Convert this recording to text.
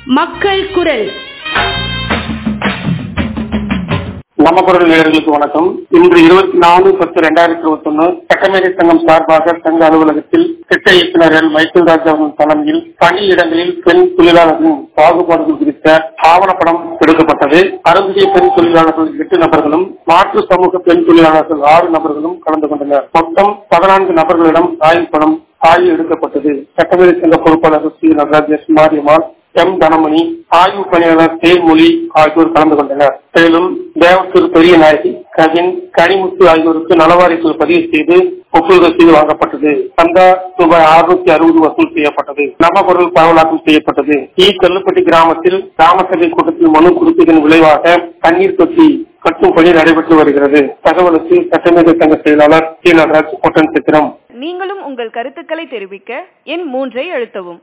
மக்கள் குரல் நம்ம குரல் நேயர்களுக்கு வணக்கம் இன்று இருபத்தி நாலு பத்து ரெண்டாயிரத்தி இருபத்தி ஒன்னு சட்டமேதை சங்கம் சார்பாக சங்க அலுவலகத்தில் திட்ட இயக்குநர்கள் மைக்கேல் ராஜ் அவர்கள் தலைமையில் பணியிடங்களில் பெண் தொழிலாளர்களின் பாகுபாடுகள் குறித்த ஆவணப்படம் எடுக்கப்பட்டது அருந்திய பெண் தொழிலாளர்கள் எட்டு நபர்களும் மாற்று சமூக பெண் தொழிலாளர்கள் ஆறு நபர்களும் கலந்து கொண்டனர் மொத்தம் பதினான்கு நபர்களிடம் ஆய்வு படம் ஆய்வு எடுக்கப்பட்டது சட்டமேதை சங்க பொறுப்பாளர் ஸ்ரீ நடராஜேஷ் மாரியம்மாள் எம் தனமணி ஆய்வு பணியாளர் தேன்மொழி ஆகியோர் கலந்து கொண்டனர் மேலும் தேவத்தூர் பெரிய நாயகி கவின் கனிமுத்து ஆகியோருக்கு நலவாரிசு பதிவு செய்து ஒப்புதல் ரசீது வாங்கப்பட்டது சந்தா ரூபாய் அறுநூத்தி அறுபது வசூல் செய்யப்பட்டது நம்ம பொருள் பரவலாக்கம் செய்யப்பட்டது இ கல்லுப்பட்டி கிராமத்தில் கிராம சபை கூட்டத்தில் மனு கொடுத்ததன் விளைவாக தண்ணீர் தொட்டி கட்டும் பணி நடைபெற்று வருகிறது தகவலுக்கு சட்டமேதை சங்க செயலாளர் டி நடராஜ் ஒட்டன் சித்திரம் நீங்களும் உங்கள் கருத்துக்களை தெரிவிக்க எண் மூன்றை அழுத்தவும்